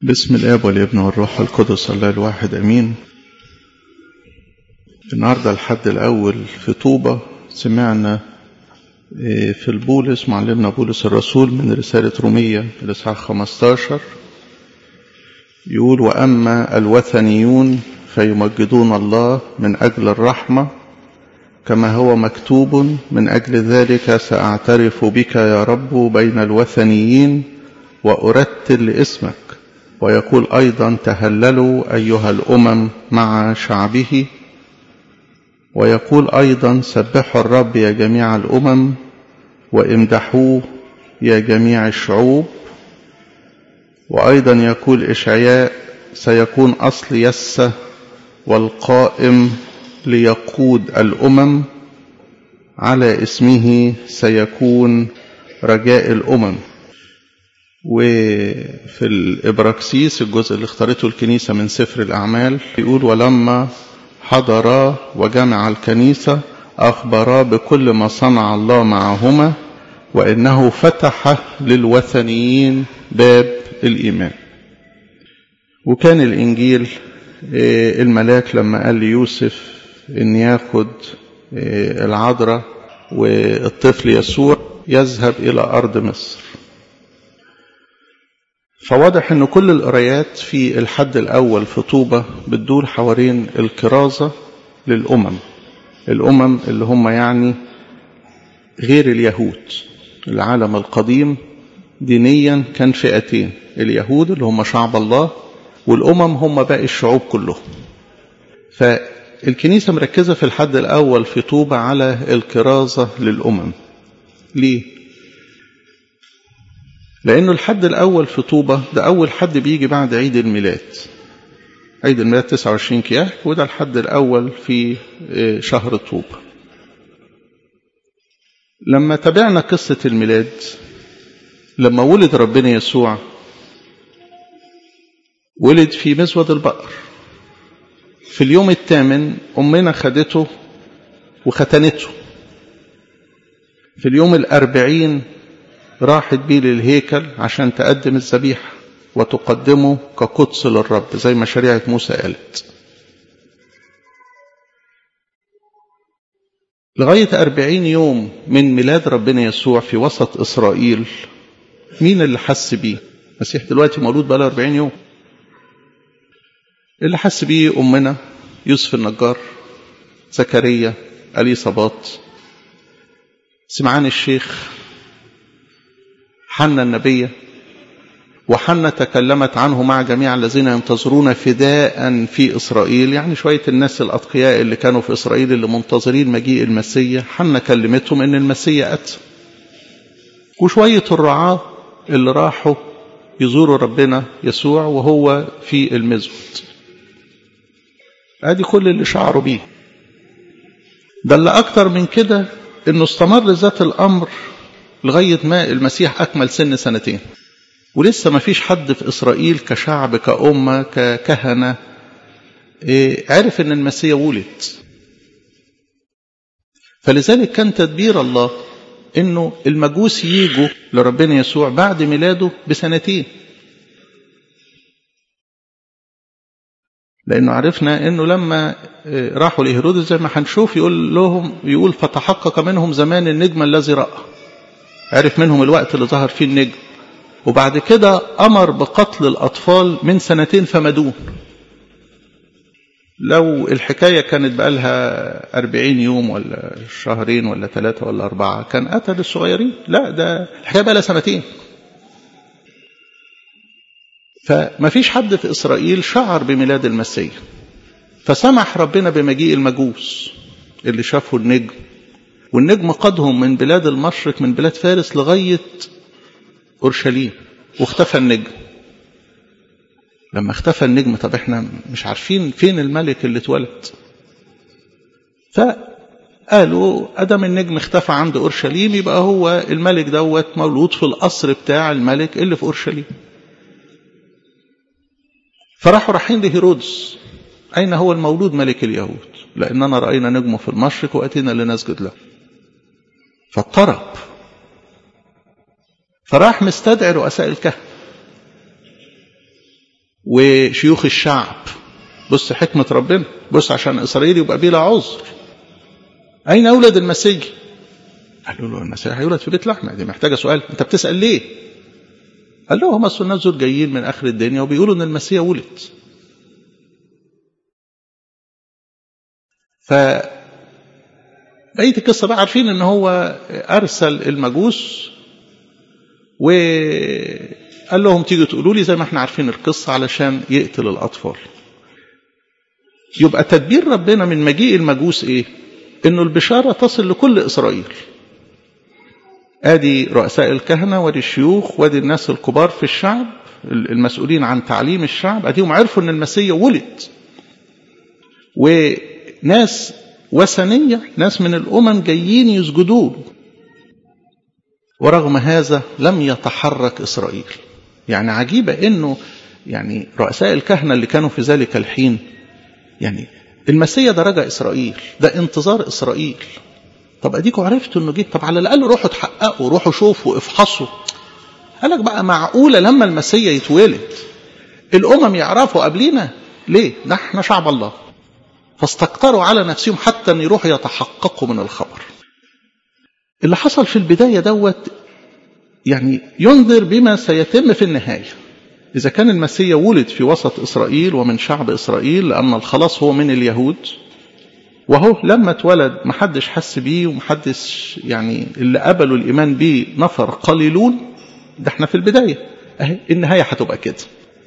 بسم الاب والابن والروح القدس الله الواحد امين النهارده الحد الاول في طوبه سمعنا في البولس معلمنا بولس الرسول من رساله روميه الاصحاح 15 يقول واما الوثنيون فيمجدون الله من اجل الرحمه كما هو مكتوب من اجل ذلك ساعترف بك يا رب بين الوثنيين وارتل لاسمك ويقول ايضا تهللوا ايها الامم مع شعبه ويقول ايضا سبحوا الرب يا جميع الامم وامدحوه يا جميع الشعوب وايضا يقول اشعياء سيكون اصل يسه والقائم ليقود الامم على اسمه سيكون رجاء الامم وفي الإبراكسيس الجزء اللي اختارته الكنيسة من سفر الأعمال يقول ولما حضرا وجمع الكنيسة أخبرا بكل ما صنع الله معهما وإنه فتح للوثنيين باب الإيمان وكان الإنجيل الملاك لما قال ليوسف إن ياخد العذراء والطفل يسوع يذهب إلى أرض مصر فواضح ان كل القرايات في الحد الاول في طوبة بتدور حوالين الكرازة للامم الامم اللي هم يعني غير اليهود العالم القديم دينيا كان فئتين اليهود اللي هم شعب الله والامم هم باقي الشعوب كلهم فالكنيسة مركزة في الحد الاول في طوبة على الكرازة للامم ليه لأنه الحد الأول في طوبة ده أول حد بيجي بعد عيد الميلاد عيد الميلاد 29 كياك وده الحد الأول في شهر طوبة لما تابعنا قصة الميلاد لما ولد ربنا يسوع ولد في مزود البقر في اليوم الثامن أمنا خدته وختنته في اليوم الأربعين راحت بيه للهيكل عشان تقدم الذبيحة وتقدمه كقدس للرب زي ما شريعة موسى قالت لغاية أربعين يوم من ميلاد ربنا يسوع في وسط إسرائيل مين اللي حس بيه المسيح دلوقتي مولود بقاله أربعين يوم اللي حس بيه أمنا يوسف النجار زكريا أليصابات سمعان الشيخ حنا النبية وحنا تكلمت عنه مع جميع الذين ينتظرون فداء في إسرائيل يعني شوية الناس الأتقياء اللي كانوا في إسرائيل اللي منتظرين مجيء المسيح حنا كلمتهم إن المسيح أتى وشوية الرعاة اللي راحوا يزوروا ربنا يسوع وهو في المزود ادي كل اللي شعروا بيه ده اللي اكتر من كده انه استمر ذات الامر لغاية ما المسيح أكمل سن سنتين ولسه ما فيش حد في إسرائيل كشعب كأمة ككهنة عرف أن المسيح ولد فلذلك كان تدبير الله أنه المجوس يجوا لربنا يسوع بعد ميلاده بسنتين لأنه عرفنا أنه لما راحوا لهيرودس زي ما هنشوف يقول لهم يقول فتحقق منهم زمان النجم الذي رأى عرف منهم الوقت اللي ظهر فيه النجم وبعد كده أمر بقتل الأطفال من سنتين فما دون لو الحكاية كانت بقالها أربعين يوم ولا شهرين ولا ثلاثة ولا أربعة كان قتل الصغيرين لا ده الحكاية بقالها سنتين فما فيش حد في إسرائيل شعر بميلاد المسيح فسمح ربنا بمجيء المجوس اللي شافوا النجم والنجم قادهم من بلاد المشرق من بلاد فارس لغاية أورشليم واختفى النجم لما اختفى النجم طب احنا مش عارفين فين الملك اللي اتولد فقالوا أدم النجم اختفى عند أورشليم يبقى هو الملك دوت مولود في القصر بتاع الملك اللي في أورشليم فراحوا رايحين لهيرودس أين هو المولود ملك اليهود لأننا رأينا نجمه في المشرق وأتينا لنسجد له فاضطرب فراح مستدعي رؤساء الكهنة وشيوخ الشعب بص حكمة ربنا بص عشان إسرائيل يبقى بلا عذر أين يولد المسيح قالوا له المسيح هيولد في بيت لحمة دي محتاجة سؤال أنت بتسأل ليه قال له هم الناس دول جايين من آخر الدنيا وبيقولوا إن المسيح ولد ف بقية القصة بقى عارفين إن هو أرسل المجوس وقال لهم تيجوا تقولوا لي زي ما احنا عارفين القصة علشان يقتل الأطفال يبقى تدبير ربنا من مجيء المجوس ايه انه البشارة تصل لكل اسرائيل ادي رؤساء الكهنة وادي الشيوخ وادي الناس الكبار في الشعب المسؤولين عن تعليم الشعب اديهم عرفوا ان المسيح ولد وناس وثنية ناس من الامم جايين يسجدون ورغم هذا لم يتحرك اسرائيل يعني عجيبة انه يعني رؤساء الكهنة اللي كانوا في ذلك الحين يعني المسيا ده رجع اسرائيل ده انتظار اسرائيل طب اديكوا عرفتوا انه جه طب على الاقل روحوا تحققوا روحوا شوفوا افحصوا قال لك بقى معقوله لما المسيا يتولد الامم يعرفوا قبلينا ليه ده احنا شعب الله فاستكتروا على نفسهم حتى ان يروحوا يتحققوا من الخبر اللي حصل في البدايه دوت يعني ينذر بما سيتم في النهايه إذا كان المسيح ولد في وسط إسرائيل ومن شعب إسرائيل لأن الخلاص هو من اليهود وهو لما اتولد محدش حس بيه ومحدش يعني اللي قبلوا الإيمان بيه نفر قليلون ده احنا في البداية اهي النهاية هتبقى كده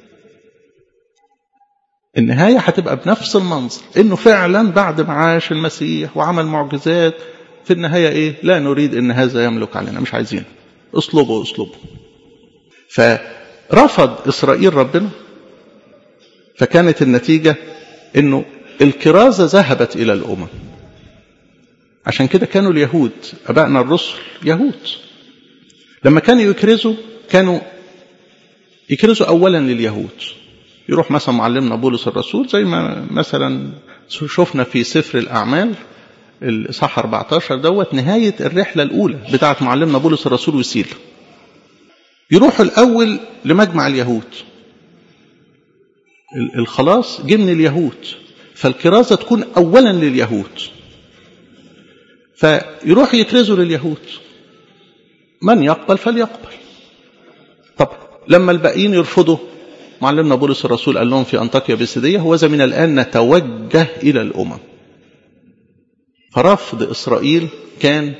النهاية هتبقى بنفس المنظر انه فعلا بعد ما عاش المسيح وعمل معجزات في النهاية ايه لا نريد ان هذا يملك علينا مش عايزين اصلبوا اصلبوا ف رفض إسرائيل ربنا فكانت النتيجة أنه الكرازة ذهبت إلى الأمم عشان كده كانوا اليهود أبائنا الرسل يهود لما كانوا يكرزوا كانوا يكرزوا أولا لليهود يروح مثلا معلمنا بولس الرسول زي ما مثلا شفنا في سفر الأعمال الإصحاح 14 دوت نهاية الرحلة الأولى بتاعت معلمنا بولس الرسول وسيلة يروحوا الأول لمجمع اليهود الخلاص جه من اليهود فالكرازة تكون أولا لليهود فيروح يكرزوا لليهود من يقبل فليقبل طب لما الباقيين يرفضوا معلمنا بولس الرسول قال لهم في أنطاكيا بسدية هو من الآن نتوجه إلى الأمم فرفض إسرائيل كان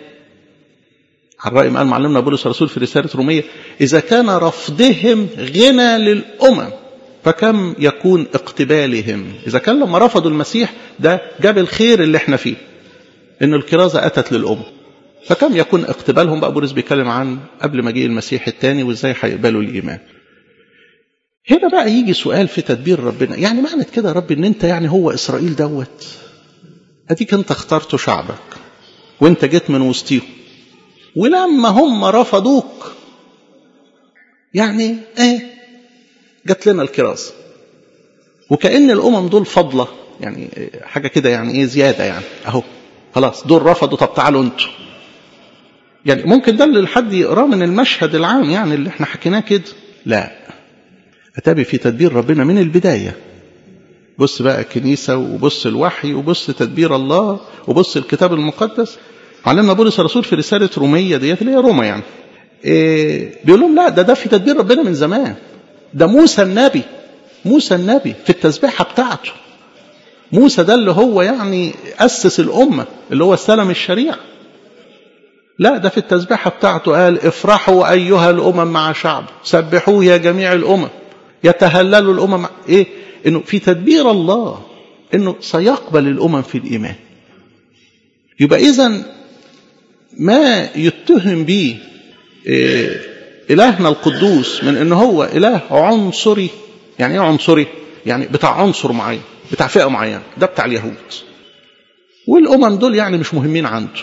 على رأي ما قال معلمنا بولس الرسول في رسالة رومية إذا كان رفضهم غنى للأمم فكم يكون اقتبالهم إذا كان لما رفضوا المسيح ده جاب الخير اللي احنا فيه إن الكرازة أتت للأمم فكم يكون اقتبالهم بقى بولس بيتكلم عن قبل مجيء المسيح الثاني وإزاي هيقبلوا الإيمان هنا بقى يجي سؤال في تدبير ربنا يعني معنى كده يا رب ان انت يعني هو اسرائيل دوت اديك انت اخترت شعبك وانت جيت من وسطيهم ولما هم رفضوك يعني ايه جات لنا الكرازة وكأن الأمم دول فضلة يعني حاجة كده يعني ايه زيادة يعني اهو خلاص دول رفضوا طب تعالوا انتوا يعني ممكن ده اللي الحد يقراه من المشهد العام يعني اللي احنا حكيناه كده لا أتابي في تدبير ربنا من البداية بص بقى الكنيسة وبص الوحي وبص تدبير الله وبص الكتاب المقدس علمنا بولس الرسول في رسالة رومية ديت اللي هي روما يعني إيه بيقول لهم لا ده ده في تدبير ربنا من زمان ده موسى النبي موسى النبي في التسبيحة بتاعته موسى ده اللي هو يعني أسس الأمة اللي هو استلم الشريعة لا ده في التسبيحة بتاعته قال افرحوا أيها الأمم مع شعب سبحوه يا جميع الأمم يتهللوا الأمم إيه إنه في تدبير الله إنه سيقبل الأمم في الإيمان يبقى إذا ما يتهم به إيه إلهنا القدوس من إن هو إله عنصري يعني إيه عنصري؟ يعني بتاع عنصر معين بتاع فئة معينة ده بتاع اليهود والأمم دول يعني مش مهمين عنده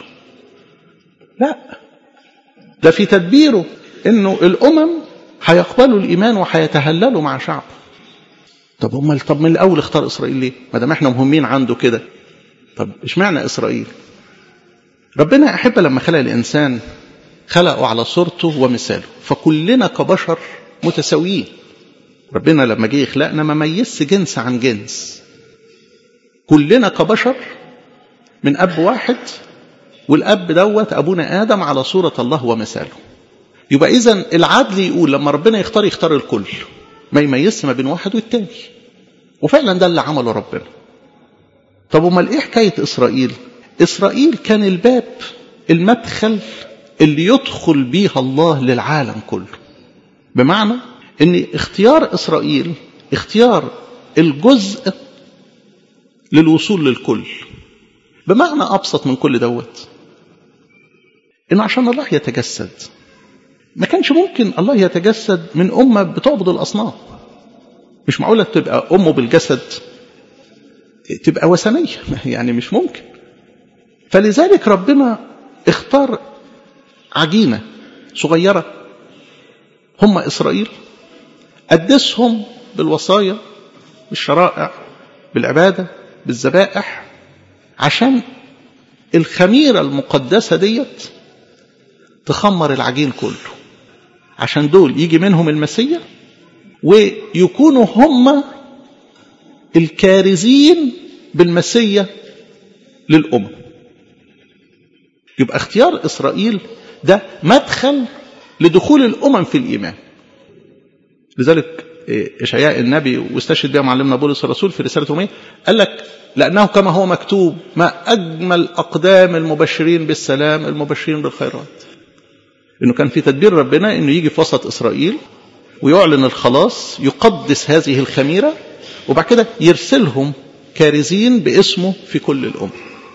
لا ده في تدبيره إنه الأمم هيقبلوا الإيمان وهيتهللوا مع شعب طب هم طب من الأول اختار إسرائيل ليه؟ ما دام احنا مهمين عنده كده طب اشمعنى إسرائيل؟ ربنا أحب لما خلق الإنسان خلقه على صورته ومثاله فكلنا كبشر متساويين ربنا لما جه يخلقنا ما ميزش جنس عن جنس كلنا كبشر من اب واحد والاب دوت ابونا ادم على صوره الله ومثاله يبقى اذا العدل يقول لما ربنا يختار يختار الكل ما يميزش ما بين واحد والتاني وفعلا ده اللي عمله ربنا طب امال ايه حكايه اسرائيل اسرائيل كان الباب المدخل اللي يدخل بيها الله للعالم كله بمعنى ان اختيار اسرائيل اختيار الجزء للوصول للكل بمعنى ابسط من كل دوت انه عشان الله يتجسد ما كانش ممكن الله يتجسد من امه بتعبد الاصنام مش معقوله تبقى امه بالجسد تبقى وثنيه يعني مش ممكن فلذلك ربنا اختار عجينه صغيره هم اسرائيل قدسهم بالوصايا بالشرائع بالعباده بالذبائح عشان الخميره المقدسه ديت تخمر العجين كله عشان دول يجي منهم المسيح ويكونوا هم الكارزين بالمسيح للأمم يبقى اختيار إسرائيل ده مدخل لدخول الأمم في الإيمان لذلك إشعياء النبي واستشهد بها معلمنا بولس الرسول في رسالة رومية قال لك لأنه كما هو مكتوب ما أجمل أقدام المبشرين بالسلام المبشرين بالخيرات إنه كان في تدبير ربنا إنه يجي في وسط إسرائيل ويعلن الخلاص يقدس هذه الخميرة وبعد كده يرسلهم كارزين باسمه في كل الأمم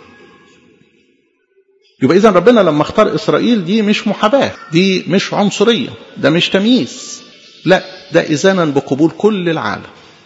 يبقى إذا ربنا لما اختار إسرائيل دي مش محاباة دي مش عنصرية ده مش تمييز لا ده إذانا بقبول كل العالم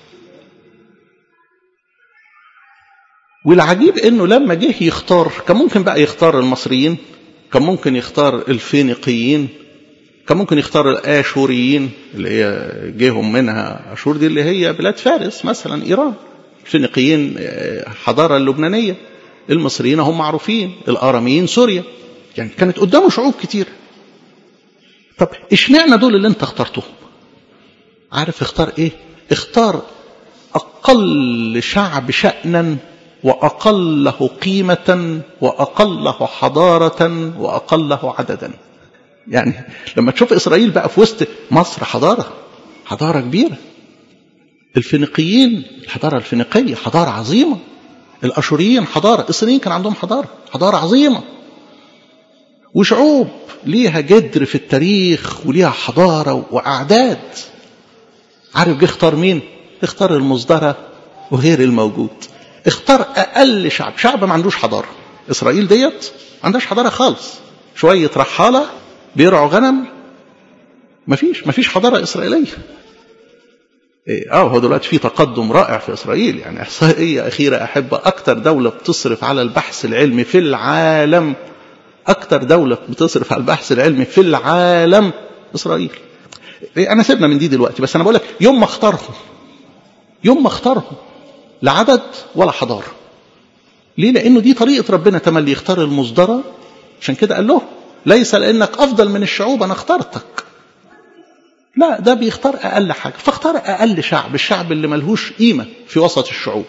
والعجيب انه لما جه يختار كان ممكن بقى يختار المصريين كان ممكن يختار الفينيقيين كان ممكن يختار الاشوريين اللي هي جيهم منها اشور دي اللي هي بلاد فارس مثلا ايران الفينيقيين حضاره اللبنانيه المصريين هم معروفين الاراميين سوريا يعني كانت قدامه شعوب كتير طب اشمعنى دول اللي انت اخترتهم عارف اختار ايه اختار اقل شعب شأنا واقله قيمه واقله حضاره واقله عددا يعني لما تشوف اسرائيل بقى في وسط مصر حضاره حضاره كبيره الفينيقيين الحضاره الفينيقيه حضاره عظيمه الاشوريين حضاره الصينيين كان عندهم حضاره حضاره عظيمه وشعوب ليها جدر في التاريخ وليها حضاره واعداد عارف جه اختار مين اختار المصدره وغير الموجود اختار اقل شعب شعب ما عندوش حضاره اسرائيل ديت ما عندهاش حضاره خالص شويه رحاله بيرعوا غنم مفيش مفيش حضاره اسرائيليه إيه اه هو دلوقتي في تقدم رائع في اسرائيل يعني احصائيه اخيره احب اكتر دوله بتصرف على البحث العلمي في العالم اكتر دوله بتصرف على البحث العلمي في العالم اسرائيل إيه انا سيبنا من دي دلوقتي بس انا بقول لك يوم ما اختارهم يوم ما اختارهم لا عدد ولا حضاره ليه لانه دي طريقه ربنا تملي يختار المصدره عشان كده قال له ليس لانك افضل من الشعوب انا اخترتك لا ده بيختار اقل حاجه فاختار اقل شعب الشعب اللي ملهوش قيمه في وسط الشعوب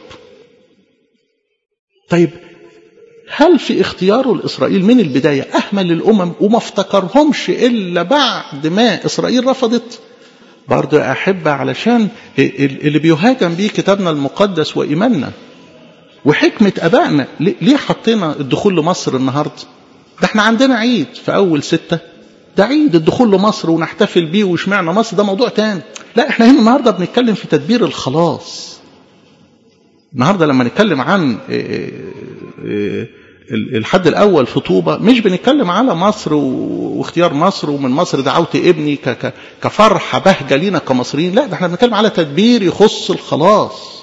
طيب هل في اختياره لاسرائيل من البدايه اهمل الامم وما افتكرهمش الا بعد ما اسرائيل رفضت برضه يا احبه علشان اللي بيهاجم بيه كتابنا المقدس وايماننا وحكمه ابائنا ليه حطينا الدخول لمصر النهارده ده احنا عندنا عيد في اول ستة ده عيد الدخول لمصر ونحتفل بيه واشمعنى مصر ده موضوع تاني لا احنا هنا النهارده بنتكلم في تدبير الخلاص النهارده لما نتكلم عن الحد الاول في طوبه مش بنتكلم على مصر واختيار مصر ومن مصر دعوت ابني كفرحه بهجه لينا كمصريين لا ده احنا بنتكلم على تدبير يخص الخلاص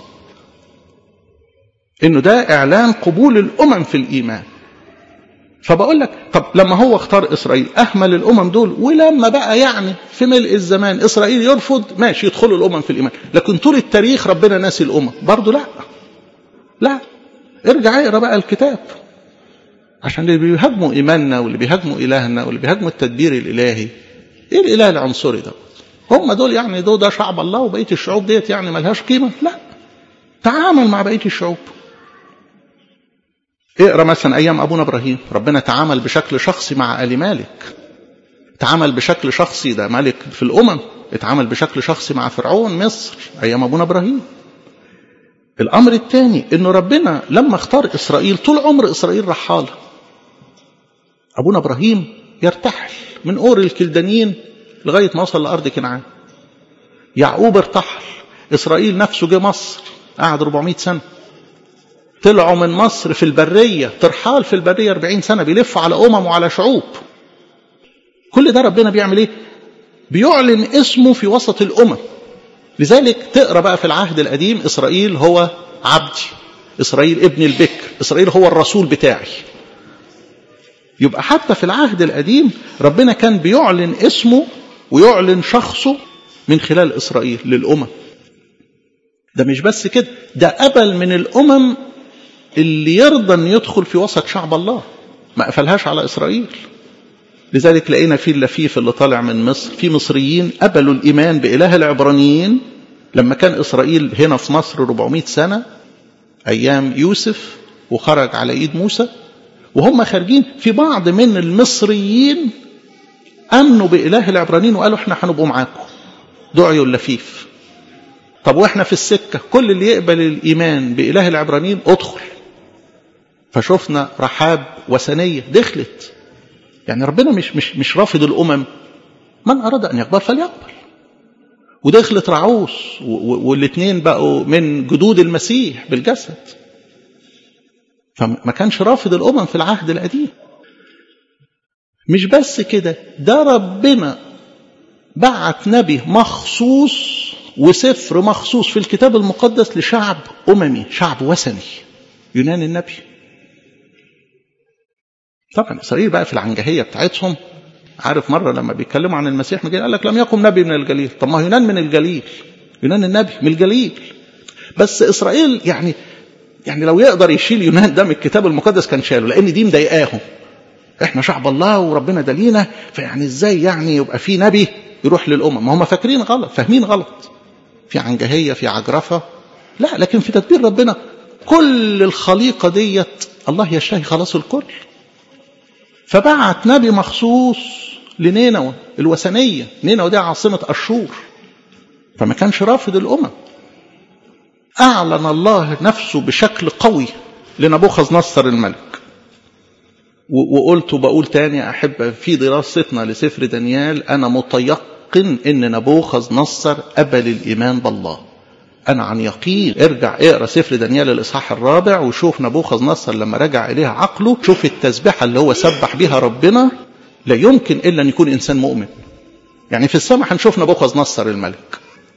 انه ده اعلان قبول الامم في الايمان فبقول لك طب لما هو اختار اسرائيل اهمل الامم دول ولما بقى يعني في ملء الزمان اسرائيل يرفض ماشي يدخلوا الامم في الايمان لكن طول التاريخ ربنا ناسي الامم برضه لا لا ارجع اقرا بقى الكتاب عشان اللي بيهاجموا ايماننا واللي بيهاجموا الهنا واللي بيهاجموا التدبير الالهي ايه الاله العنصري ده هم دول يعني دول ده شعب الله وبقيه الشعوب ديت يعني ملهاش قيمه لا تعامل مع بقيه الشعوب اقرا مثلا ايام ابونا ابراهيم ربنا تعامل بشكل شخصي مع ال مالك تعامل بشكل شخصي ده ملك في الامم اتعامل بشكل شخصي مع فرعون مصر ايام ابونا ابراهيم الامر الثاني انه ربنا لما اختار اسرائيل طول عمر اسرائيل رحاله ابونا ابراهيم يرتحل من اور الكلدانيين لغايه ما وصل لارض كنعان يعقوب ارتحل اسرائيل نفسه جه مصر قعد 400 سنه طلعوا من مصر في البريه ترحال في البريه 40 سنه بيلفوا على امم وعلى شعوب كل ده ربنا بيعمل ايه بيعلن اسمه في وسط الامم لذلك تقرا بقى في العهد القديم اسرائيل هو عبدي اسرائيل ابن البكر اسرائيل هو الرسول بتاعي يبقى حتى في العهد القديم ربنا كان بيعلن اسمه ويعلن شخصه من خلال اسرائيل للامم ده مش بس كده ده قبل من الامم اللي يرضى ان يدخل في وسط شعب الله ما قفلهاش على اسرائيل لذلك لقينا في اللفيف اللي طالع من مصر في مصريين قبلوا الإيمان بإله العبرانيين لما كان إسرائيل هنا في مصر 400 سنة أيام يوسف وخرج على إيد موسى وهم خارجين في بعض من المصريين أمنوا بإله العبرانيين وقالوا إحنا هنبقوا معاكم دعيوا اللفيف طب وإحنا في السكة كل اللي يقبل الإيمان بإله العبرانيين ادخل فشفنا رحاب وثنية دخلت يعني ربنا مش مش مش رافض الامم من اراد ان يقبل فليقبل ودخلت رعوس والاثنين بقوا من جدود المسيح بالجسد فما كانش رافض الامم في العهد القديم مش بس كده ده ربنا بعت نبي مخصوص وسفر مخصوص في الكتاب المقدس لشعب اممي شعب وثني يونان النبي طبعا اسرائيل بقى في العنجهيه بتاعتهم عارف مره لما بيتكلموا عن المسيح من قال لك لم يقم نبي من الجليل طب ما يونان من الجليل يونان النبي من الجليل بس اسرائيل يعني يعني لو يقدر يشيل يونان ده من الكتاب المقدس كان شاله لان دي مضايقاهم احنا شعب الله وربنا ده لينا فيعني ازاي يعني يبقى في نبي يروح للامم ما هم فاكرين غلط فاهمين غلط في عنجهيه في عجرفه لا لكن في تدبير ربنا كل الخليقه ديت الله يشتهي خلاص الكل فبعت نبي مخصوص لنينوى الوثنية نينوى دي عاصمة أشور فما كانش رافض الأمم أعلن الله نفسه بشكل قوي لنبوخذ نصر الملك وقلت وبقول تاني أحب في دراستنا لسفر دانيال أنا متيقن إن نبوخذ نصر قبل الإيمان بالله أنا عن يقين ارجع اقرا سفر دانيال الإصحاح الرابع وشوف نبوخذ نصر لما رجع إليها عقله شوف التسبيحة اللي هو سبح بها ربنا لا يمكن إلا أن يكون إنسان مؤمن يعني في السماء هنشوف نبوخذ نصر الملك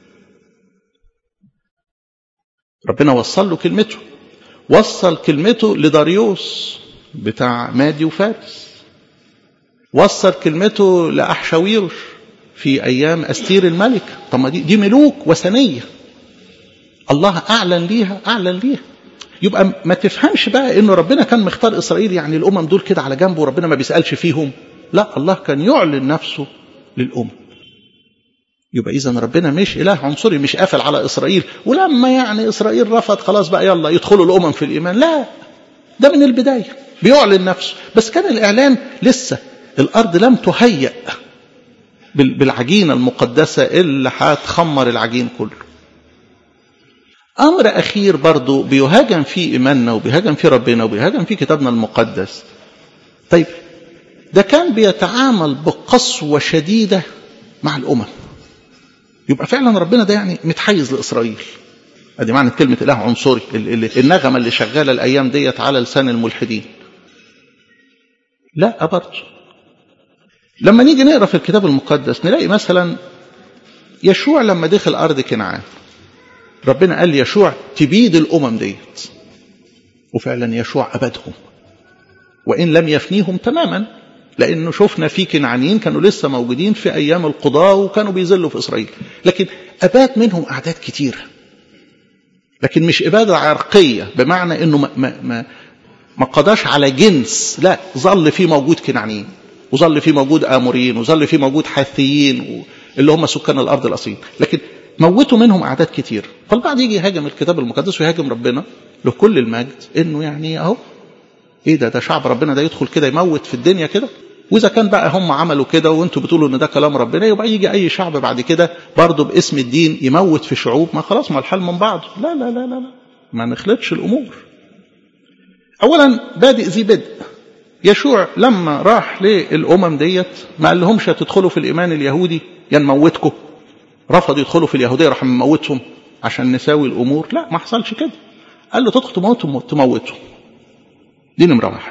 ربنا وصل له كلمته وصل كلمته لداريوس بتاع مادي وفارس وصل كلمته لأحشاويرش في أيام أستير الملك طب ما دي, دي ملوك وثنيه الله اعلن ليها اعلن ليها يبقى ما تفهمش بقى انه ربنا كان مختار اسرائيل يعني الامم دول كده على جنبه وربنا ما بيسالش فيهم لا الله كان يعلن نفسه للامم يبقى اذا ربنا مش اله عنصري مش قافل على اسرائيل ولما يعني اسرائيل رفض خلاص بقى يلا يدخلوا الامم في الايمان لا ده من البدايه بيعلن نفسه بس كان الاعلان لسه الارض لم تهيأ بالعجينه المقدسه اللي هتخمر العجين كله أمر أخير برضو بيهاجم فيه إيماننا وبيهاجم فيه ربنا وبيهاجم فيه كتابنا المقدس طيب ده كان بيتعامل بقسوة شديدة مع الأمم يبقى فعلا ربنا ده يعني متحيز لإسرائيل ادي معنى كلمة إله عنصري النغمة اللي شغالة الأيام ديت على لسان الملحدين لا برضه لما نيجي نقرا في الكتاب المقدس نلاقي مثلا يشوع لما دخل أرض كنعان ربنا قال يشوع تبيد الأمم ديت وفعلا يشوع أبدهم وإن لم يفنيهم تماما لأنه شفنا في كنعانيين كانوا لسه موجودين في أيام القضاء وكانوا بيذلوا في إسرائيل لكن أباد منهم أعداد كتيرة لكن مش إبادة عرقية بمعنى أنه ما, ما, ما, ما قضاش على جنس لا ظل فيه موجود كنعانيين وظل فيه موجود آموريين وظل فيه موجود حاثيين اللي هم سكان الارض الاصيل لكن موتوا منهم اعداد كتير فالبعض يجي يهاجم الكتاب المقدس ويهاجم ربنا لكل المجد انه يعني اهو ايه ده ده شعب ربنا ده يدخل كده يموت في الدنيا كده واذا كان بقى هم عملوا كده وانتوا بتقولوا ان ده كلام ربنا يبقى يجي اي شعب بعد كده برضه باسم الدين يموت في شعوب ما خلاص ما الحال من بعض لا لا لا لا, لا. ما نخلطش الامور اولا بادئ ذي بدء يشوع لما راح للامم ديت ما قال لهمش هتدخلوا في الايمان اليهودي يا نموتكم رفض يدخلوا في اليهوديه راح مموتهم عشان نساوي الامور لا ما حصلش كده قال له تدخل تموتهم تموتهم دي نمره واحد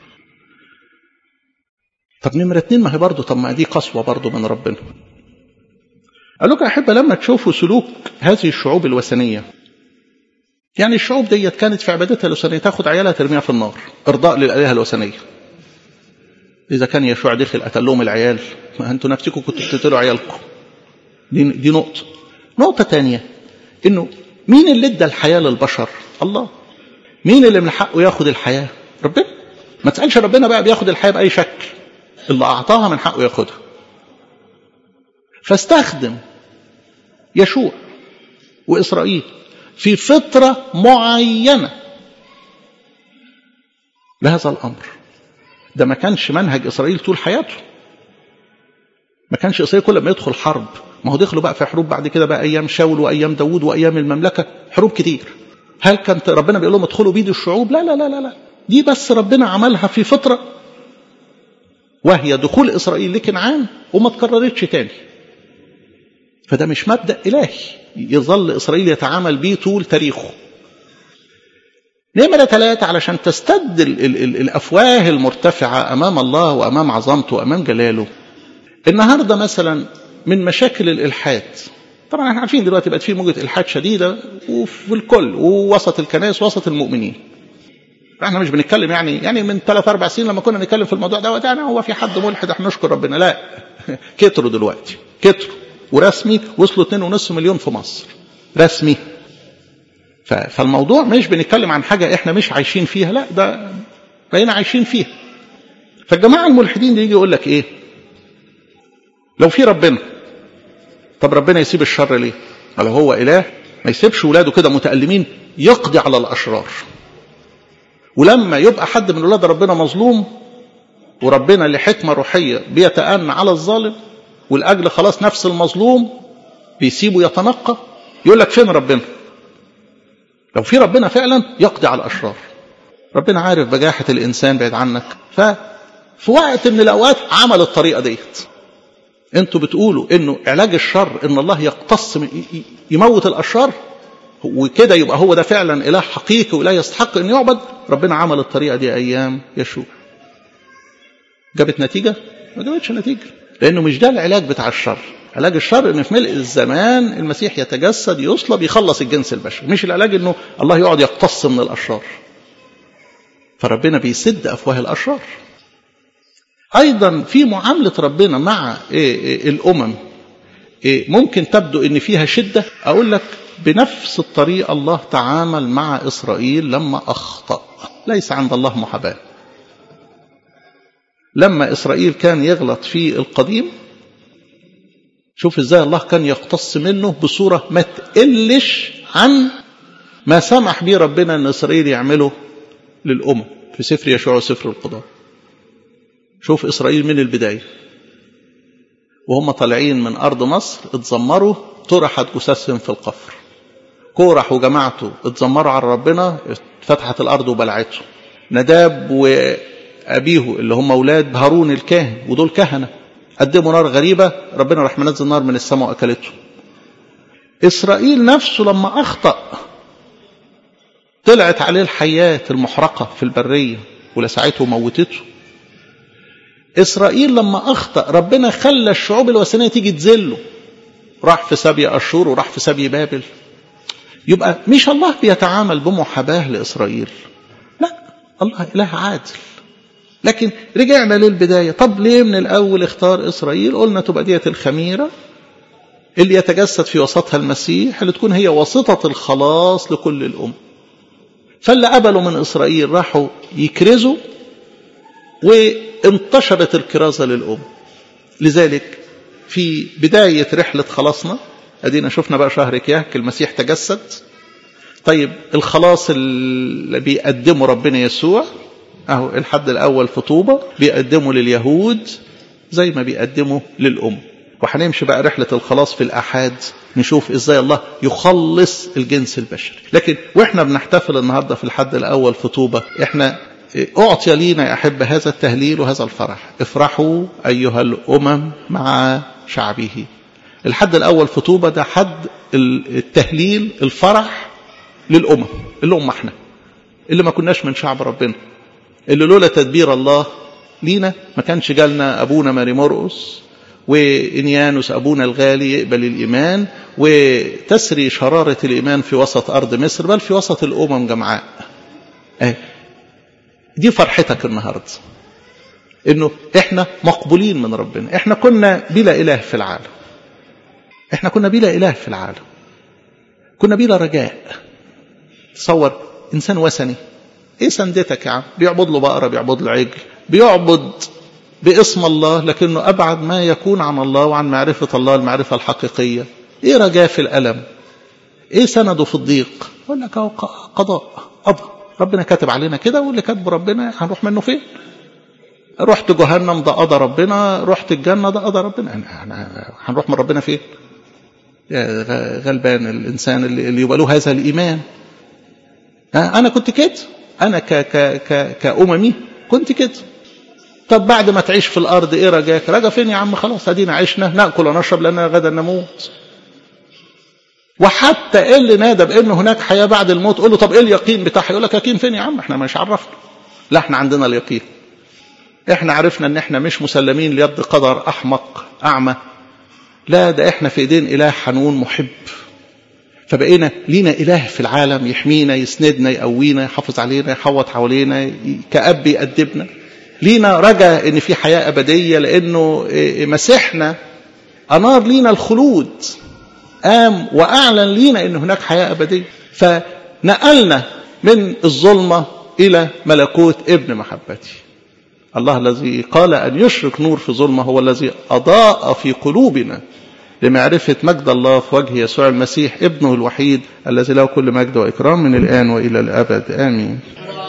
طب نمرة اتنين ما هي برضه طب ما دي قسوة برضه من ربنا قال لكم أحبة لما تشوفوا سلوك هذه الشعوب الوثنية يعني الشعوب ديت كانت في عبادتها الوثنية تاخد عيالها ترميها في النار إرضاء للآلهة الوثنية إذا كان يشوع دخل قتل لهم العيال ما أنتوا نفسكم كنتوا بتقتلوا عيالكم دي, دي نقطة نقطة تانية إنه مين اللي ادى الحياة للبشر الله مين اللي من حقه ياخد الحياة ربنا ما تسألش ربنا بقى بياخد الحياة بأي شكل اللي أعطاها من حقه ياخدها فاستخدم يشوع وإسرائيل في فترة معينة لهذا الأمر ده ما كانش منهج إسرائيل طول حياته ما كانش إسرائيل كل ما يدخل حرب ما هو دخلوا بقى في حروب بعد كده بقى أيام شاول وأيام داوود وأيام المملكة حروب كتير هل كانت ربنا بيقول لهم ادخلوا بيد الشعوب لا لا لا لا لا دي بس ربنا عملها في فترة وهي دخول إسرائيل لكنعان وما تكررتش تاني فده مش مبدأ إلهي يظل إسرائيل يتعامل به طول تاريخه نمرة ثلاثة علشان تستد ال ال ال الأفواه المرتفعة أمام الله وأمام عظمته وأمام جلاله النهاردة مثلا من مشاكل الإلحاد طبعا احنا عارفين دلوقتي بقت في موجة إلحاد شديدة وفي الكل ووسط الكنائس وسط المؤمنين احنا مش بنتكلم يعني يعني من ثلاث اربع سنين لما كنا نتكلم في الموضوع دوت يعني هو في حد ملحد احنا نشكر ربنا لا كتروا دلوقتي كتروا ورسمي وصلوا 2.5 مليون في مصر رسمي فالموضوع مش بنتكلم عن حاجه احنا مش عايشين فيها لا ده بقينا عايشين فيها فالجماعه الملحدين دي يجي يقول لك ايه لو في ربنا طب ربنا يسيب الشر ليه لو هو اله ما يسيبش ولاده كده متألمين يقضي على الاشرار ولما يبقى حد من ولاد ربنا مظلوم وربنا لحكمة روحية بيتأن على الظالم والأجل خلاص نفس المظلوم بيسيبه يتنقى يقول لك فين ربنا لو في ربنا فعلا يقضي على الأشرار ربنا عارف بجاحة الإنسان بعيد عنك ففي وقت من الأوقات عمل الطريقة ديت انتوا بتقولوا انه علاج الشر ان الله يقتص يموت الاشرار وكده يبقى هو ده فعلا اله حقيقي ولا يستحق ان يعبد ربنا عمل الطريقه دي ايام يشوع جابت نتيجه ما جابتش نتيجه لانه مش ده العلاج بتاع الشر علاج الشر ان في ملء الزمان المسيح يتجسد يصلب يخلص الجنس البشري مش العلاج انه الله يقعد يقتص من الاشرار فربنا بيسد افواه الاشرار ايضا في معامله ربنا مع الامم ممكن تبدو ان فيها شده اقول لك بنفس الطريقه الله تعامل مع اسرائيل لما اخطا ليس عند الله محاباه لما اسرائيل كان يغلط في القديم شوف ازاي الله كان يقتص منه بصوره ما تقلش عن ما سمح به ربنا ان اسرائيل يعمله للامم في سفر يشوع وسفر القضاء شوف اسرائيل من البدايه وهم طالعين من ارض مصر اتذمروا طرحت جثثهم في القفر كورح وجماعته اتذمروا على ربنا فتحت الارض وبلعته نداب وابيه اللي هم اولاد هارون الكاهن ودول كهنه قدموا نار غريبه ربنا راح منزل نار من السماء واكلته اسرائيل نفسه لما اخطا طلعت عليه الحيات المحرقه في البريه ولسعته وموتته إسرائيل لما أخطأ ربنا خلى الشعوب الوثنية تيجي تذله راح في سبي أشور وراح في سبي بابل يبقى مش الله بيتعامل بمحاباة لإسرائيل لا الله إله عادل لكن رجعنا للبداية طب ليه من الأول اختار إسرائيل قلنا تبقى ديت الخميرة اللي يتجسد في وسطها المسيح اللي تكون هي واسطة الخلاص لكل الأمم فاللي قبلوا من إسرائيل راحوا يكرزوا وانتشرت الكرازة للأم لذلك في بداية رحلة خلاصنا ادينا شفنا بقى شهر كياك المسيح تجسد طيب الخلاص اللي بيقدمه ربنا يسوع اهو الحد الاول في طوبة بيقدمه لليهود زي ما بيقدمه للأم وهنمشي بقى رحلة الخلاص في الأحاد نشوف إزاي الله يخلص الجنس البشري لكن وإحنا بنحتفل النهاردة في الحد الأول في طوبة إحنا أعطي لينا يا أحب هذا التهليل وهذا الفرح افرحوا أيها الأمم مع شعبه الحد الأول في طوبة ده حد التهليل الفرح للأمم اللي هم احنا اللي ما كناش من شعب ربنا اللي لولا تدبير الله لينا ما كانش جالنا أبونا ماري مرقس وإنيانوس أبونا الغالي يقبل الإيمان وتسري شرارة الإيمان في وسط أرض مصر بل في وسط الأمم جمعاء أه. دي فرحتك النهاردة إنه إحنا مقبولين من ربنا إحنا كنا بلا إله في العالم إحنا كنا بلا إله في العالم كنا بلا رجاء تصور إنسان وثني إيه سندتك يا عم بيعبد له بقرة بيعبد له عجل بيعبد باسم الله لكنه أبعد ما يكون عن الله وعن معرفة الله المعرفة الحقيقية إيه رجاء في الألم إيه سنده في الضيق يقول لك قضاء قضاء ربنا كاتب علينا كده واللي كاتبه ربنا هنروح منه فين رحت جهنم ده قضى ربنا رحت الجنة ده قضى ربنا هنروح من ربنا فين يا غلبان الإنسان اللي, اللي يبقى له هذا الإيمان أنا كنت كده أنا ك ك ك كأممي كنت كده طب بعد ما تعيش في الأرض إيه رجاك رجا فين يا عم خلاص أدينا عشنا نأكل ونشرب لأننا غدا نموت وحتى اللي نادى بأنه هناك حياة بعد الموت قول له طب إيه اليقين بتاعها يقول لك يقين فين يا عم احنا مش عرفنا لا احنا عندنا اليقين احنا عرفنا ان احنا مش مسلمين ليد قدر أحمق أعمى لا ده احنا في ايدين إله حنون محب فبقينا لينا إله في العالم يحمينا يسندنا يقوينا يحافظ علينا يحوط حوالينا كأب يأدبنا لينا رجا ان في حياة أبدية لأنه مسيحنا أنار لينا الخلود قام وأعلن لينا أن هناك حياة أبدية فنقلنا من الظلمة إلى ملكوت ابن محبتي الله الذي قال أن يشرك نور في ظلمة هو الذي أضاء في قلوبنا لمعرفة مجد الله في وجه يسوع المسيح ابنه الوحيد الذي له كل مجد وإكرام من الآن وإلى الأبد آمين